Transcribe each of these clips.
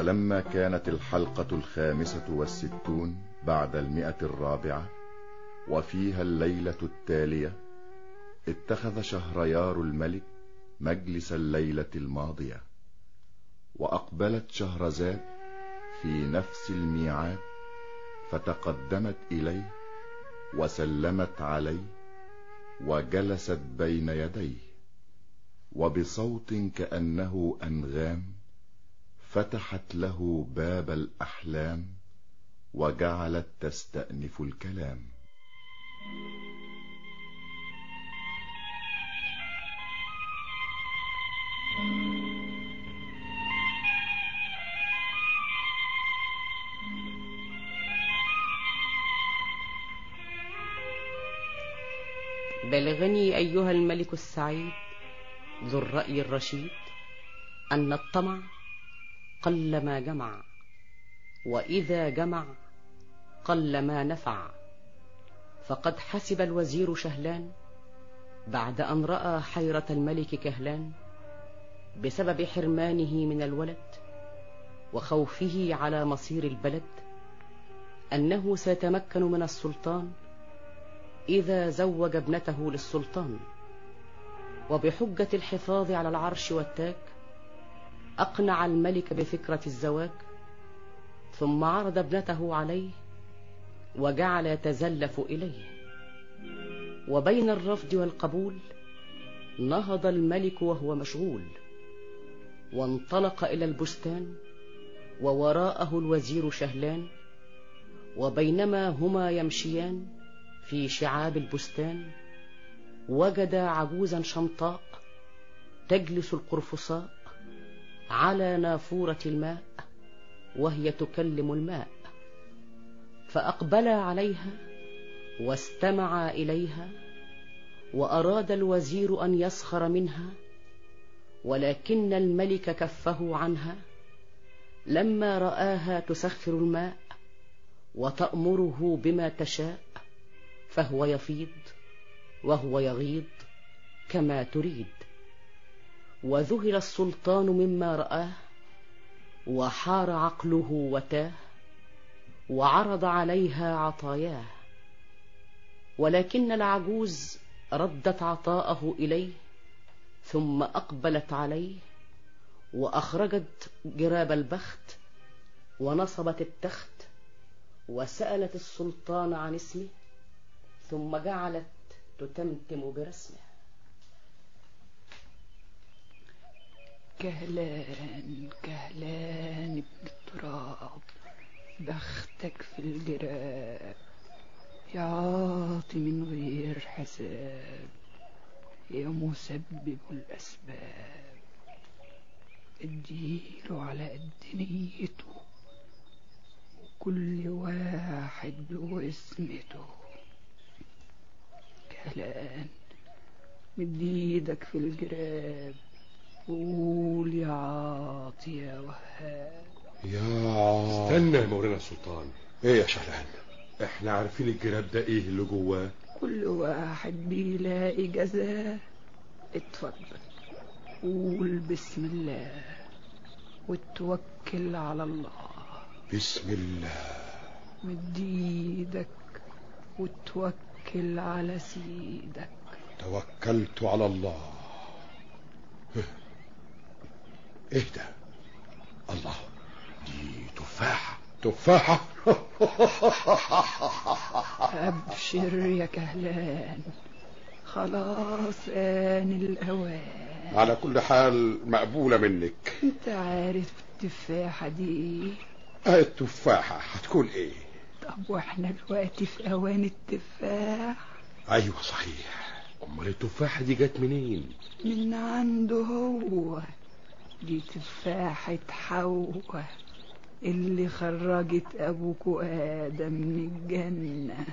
ولما كانت الحلقة الخامسة والستون بعد المئة الرابعة وفيها الليلة التالية اتخذ شهريار الملك مجلس الليلة الماضية وأقبلت شهرزاد في نفس الميعاد فتقدمت إليه وسلمت عليه وجلست بين يديه وبصوت كأنه أنغام فتحت له باب الأحلام وجعلت تستأنف الكلام بلغني أيها الملك السعيد ذو الرأي الرشيد أن الطمع قل ما جمع وإذا جمع قل ما نفع فقد حسب الوزير شهلان بعد أن رأى حيرة الملك كهلان بسبب حرمانه من الولد وخوفه على مصير البلد أنه سيتمكن من السلطان إذا زوج ابنته للسلطان وبحجة الحفاظ على العرش والتاج أقنع الملك بفكرة الزواج ثم عرض ابنته عليه وجعل يتزلف إليه وبين الرفض والقبول نهض الملك وهو مشغول وانطلق إلى البستان ووراءه الوزير شهلان وبينما هما يمشيان في شعاب البستان وجد عجوزا شمطاء تجلس القرفصاء على نافورة الماء وهي تكلم الماء فأقبلا عليها واستمعا إليها وأراد الوزير أن يسخر منها ولكن الملك كفه عنها لما رآها تسخر الماء وتأمره بما تشاء فهو يفيض وهو يغيض كما تريد وذهل السلطان مما رآه وحار عقله وتاه وعرض عليها عطاياه ولكن العجوز ردت عطاءه إليه ثم أقبلت عليه وأخرجت جراب البخت ونصبت التخت وسألت السلطان عن اسمه ثم جعلت تتمتم برسمه كهلان كهلان ابن التراب بختك في الجراب يا عاطي من غير حساب يا مسبب الأسباب اديله على قد نيته وكل واحد واسمته كهلان مد ايدك في الجراب قول يا عاطي يا وهاب يا استنى يا مولانا السلطان ايه يا شهلان احنا عارفين الجراب ده ايه اللي جواه كل واحد بيلاقي جزاه اتفضل قول بسم الله وتوكل على الله بسم الله مد ايدك وتوكل على سيدك توكلت على الله ايه ده الله دي تفاحة تفاحة أبشر يا كهلان خلاص آن الأوان على كل حال مقبولة منك انت عارف التفاحة دي اه التفاحة هتكون ايه طب واحنا دلوقتي في أوان التفاح ايوه صحيح امال التفاحة دي جت منين من عنده هو دي تفاحة حواء اللي خرجت أبوك آدم من الجنة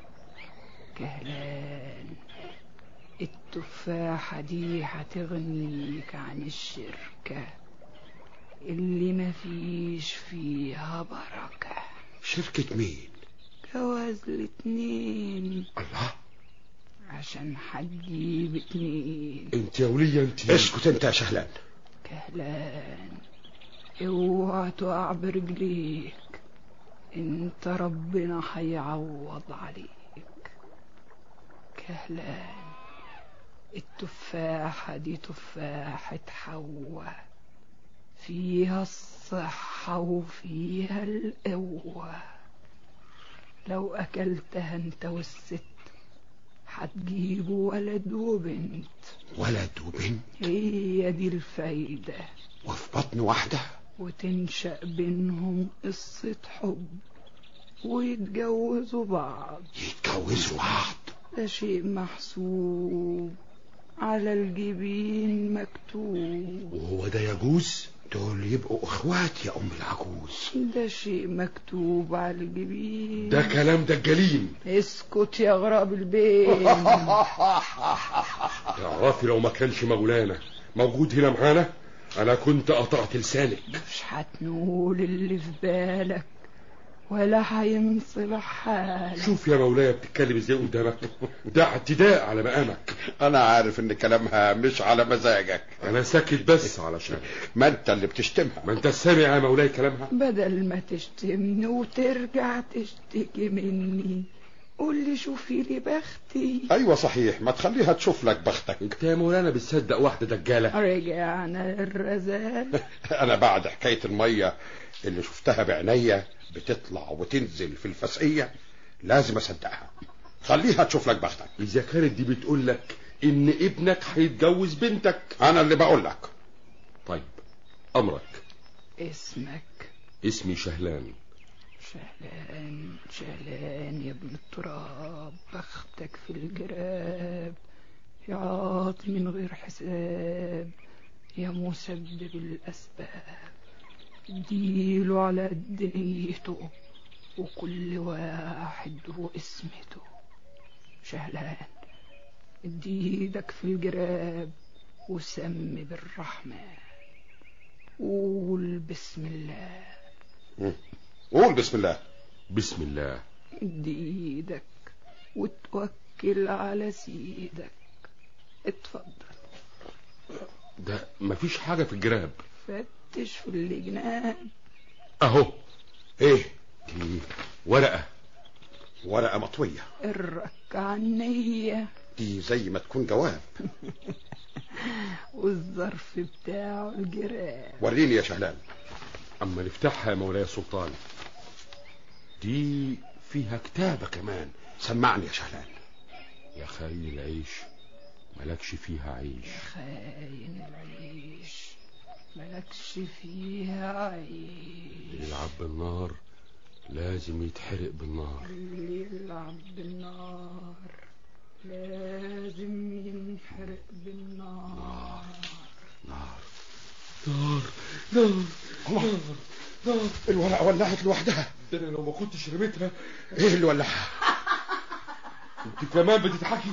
كهلان التفاحة دي هتغنيك عن الشركة اللي مفيش فيها بركة شركة مين جواز الاتنين الله عشان هتجيب اتنين انت يا ولية انت اسكت انت يا شهلان كهلان اوعى تقع برجليك انت ربنا هيعوض عليك كهلان التفاحة دي تفاحة حواء فيها الصحة وفيها القوة لو أكلتها انت والست هتجيبوا ولد وبنت ولد وبنت هي دي الفايدة وفي بطن واحدة وتنشأ بينهم قصة حب ويتجوزوا بعض يتجوزوا بعض ده شيء محسوب على الجبين مكتوب وهو ده يجوز دول يبقوا اخوات يا ام العجوز ده شيء مكتوب على الجبين ده كلام دجالين اسكت يا غراب البين اعرفي لو ما كانش مولانا موجود هنا معانا انا كنت قطعت لسانك مش هتنول اللي في بالك ولا هينصلح حالك شوف يا مولاي بتتكلم ازاي قدامك ده اعتداء على مقامك انا عارف ان كلامها مش على مزاجك انا ساكت بس علشان ما انت اللي بتشتمها ما انت سامع يا مولاي كلامها بدل ما تشتمني وترجع تشتكي مني قول لي شوفي لي بختي ايوه صحيح ما تخليها تشوف لك بختك انت يا مولانا بتصدق واحده دجاله رجعنا للرزال انا بعد حكاية المية اللي شفتها بعينيا بتطلع وتنزل في الفسقية لازم اصدقها خليها تشوف لك بختك اذا كانت دي بتقول لك ان ابنك هيتجوز بنتك انا اللي بقول لك طيب امرك اسمك اسمي شهلان شهلان شهلان يا ابن التراب بختك في الجراب يا عاطي من غير حساب يا مسبب الأسباب اديله على قد نيته وكل واحد واسمته شهلان ادي ايدك في الجراب وسمي بالرحمن قول بسم الله قول بسم الله بسم الله ادي ايدك وتوكل على سيدك اتفضل ده مفيش حاجه في الجراب فتش في اللجنان اهو ايه دي ورقه ورقة مطوية الركعة النية دي زي ما تكون جواب والظرف بتاعه الجراب وريني يا شهلان اما نفتحها يا مولاي السلطان دي فيها كتابه كمان سمعني يا شهلان يا خاين العيش ملكش فيها عيش خاين العيش ملكش فيها عيش يلعب بالنار لازم يتحرق بالنار اللي يلعب بالنار لازم ينحرق بالنار نار نار نار الله نار الورقة ولعت لوحدها ده انا لو ما كنتش رميتها ايه اللي ولعها انت كمان بتضحكي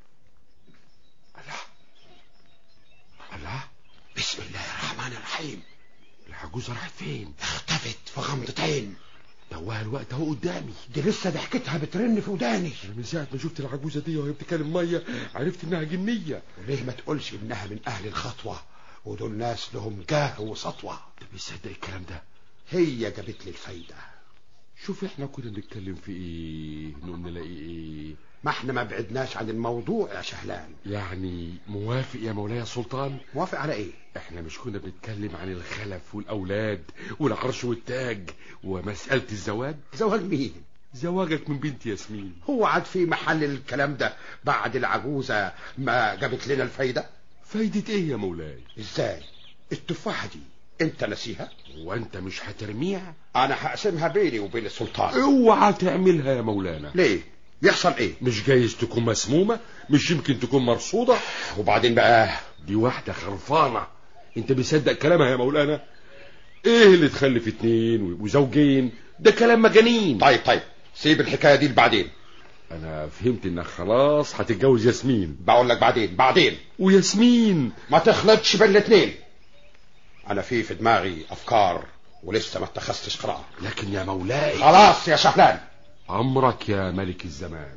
الله الله بسم الله الرحمن الرحيم العجوزه راحت فين اختفت في غمضة عين توها الوقت اهو قدامي دي لسه ضحكتها بترن في وداني انا من ساعه ما شفت العجوزه دي وهي بتتكلم ميه عرفت انها جنيه وليه ما تقولش انها من اهل الخطوة ودول ناس لهم جاه وسطوة انت بتصدق الكلام ده هي جابت لي الفايدة شوف احنا كنا بنتكلم في ايه نقوم نلاقي ايه ما احنا ما بعدناش عن الموضوع يا شهلان يعني موافق يا مولاي السلطان موافق على ايه احنا مش كنا بنتكلم عن الخلف والاولاد والعرش والتاج ومسألة الزواج زواج مين زواجك من بنت ياسمين هو عاد في محل الكلام ده بعد العجوزة ما جابت لنا الفايدة فايدة ايه يا مولاي ازاي التفاحة دي انت نسيها وانت مش هترميها انا هقسمها بيني وبين السلطان اوعى تعملها يا مولانا ليه يحصل ايه مش جايز تكون مسمومة مش يمكن تكون مرصودة وبعدين بقى دي واحدة خرفانة انت بيصدق كلامها يا مولانا ايه اللي تخلف اتنين وزوجين ده كلام مجانين طيب طيب سيب الحكاية دي بعدين انا فهمت انك خلاص هتتجوز ياسمين بقول لك بعدين بعدين وياسمين ما تخلطش بين الاتنين انا في في دماغي افكار ولسه ما اتخذتش قرار لكن يا مولاي خلاص يا شهلان عمرك يا ملك الزمان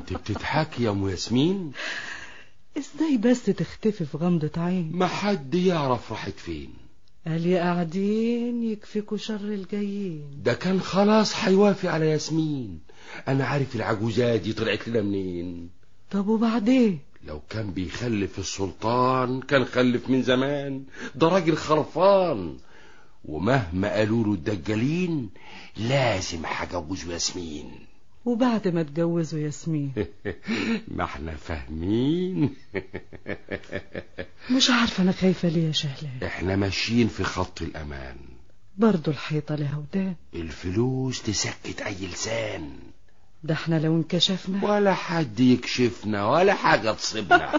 انت بتضحكي يا ام ياسمين ازاي بس تختفي في غمضة عين ما حد يعرف راحت فين قال يا قاعدين يكفيكوا شر الجايين ده كان خلاص هيوافق على ياسمين انا عارف العجوزات دي طلعت لنا منين طب وبعدين لو كان بيخلف السلطان كان خلف من زمان ده راجل خرفان ومهما قالوا له الدجالين لازم هجوز ياسمين وبعد ما اتجوزوا ياسمين ما احنا فاهمين مش عارفة أنا خايفة ليه يا شهلان احنا ماشيين في خط الامان برضو الحيطة لها ودان الفلوس تسكت اي لسان ده احنا لو انكشفنا ولا حد يكشفنا ولا حاجة تصيبنا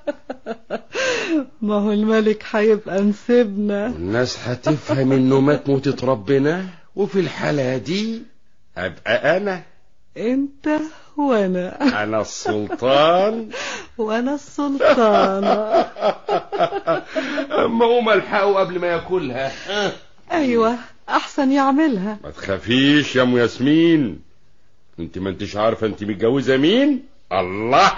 ما هو الملك هيبقى نسيبنا الناس هتفهم انه مات موتة ربنا وفي الحالة دي ابقى انا انت وانا انا السلطان وانا السلطانة اما قوم الحقه قبل ما ياكلها ايوه احسن يعملها ما تخافيش يا ام ياسمين انت ما انتش عارفه انت متجوزه مين الله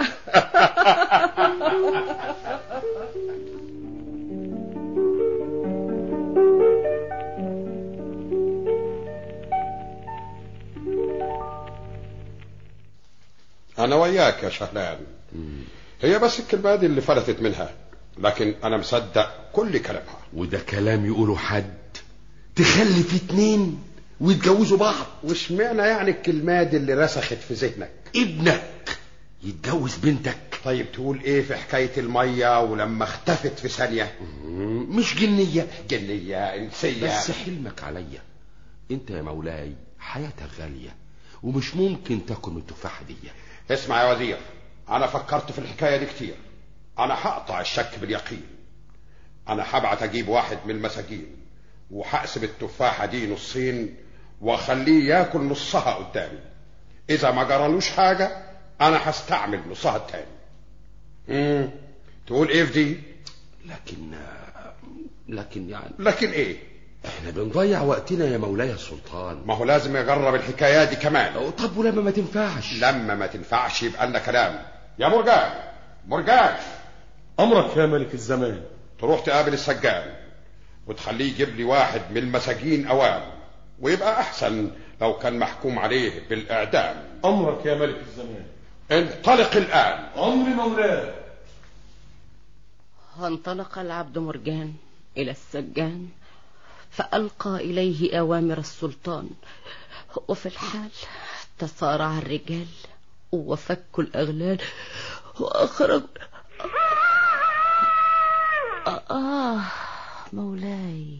انا وياك يا شهلان هي بس الكلمة دي اللي فلتت منها لكن انا مصدق كل كلامها وده كلام يقوله حد تخلف اتنين ويتجوزوا بعض وش معنى يعني الكلمة دي اللي رسخت في ذهنك ابنك يتجوز بنتك طيب تقول ايه في حكاية المية ولما اختفت في ثانية مش جنية جنية انسية بس حلمك عليا انت يا مولاي حياتك غالية ومش ممكن تاكل من التفاحة دي اسمع يا وزير انا فكرت في الحكاية دي كتير انا هقطع الشك باليقين انا هبعت اجيب واحد من المساجين وهقسم التفاحة دي نصين واخليه ياكل نصها قدامي اذا ما جرالوش حاجة انا هستعمل نصها التاني امم تقول ايه في دي لكن لكن يعني لكن ايه احنا بنضيع وقتنا يا مولاي السلطان ما هو لازم يجرب الحكاية دي كمان طب ولما ما تنفعش لما ما تنفعش يبقى لنا كلام يا مرجان مرجان أمرك يا ملك الزمان تروح تقابل السجان وتخليه يجيب لي واحد من المساجين اوام ويبقى احسن لو كان محكوم عليه بالاعدام أمرك يا ملك الزمان انطلق الان أمر مولاي وانطلق العبد مرجان إلى السجان فألقى إليه أوامر السلطان وفي الحال تصارع الرجال وفكوا الأغلال وأخرج آه مولاي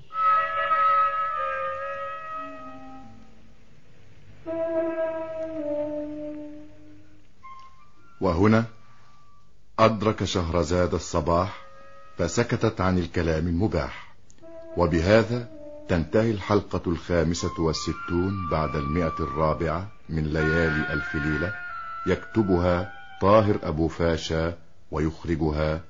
وهنا أدرك شهرزاد الصباح فسكتت عن الكلام المباح وبهذا تنتهي الحلقة الخامسة والستون بعد المئة الرابعة من ليالي ألف ليلة يكتبها طاهر أبو فاشا ويخرجها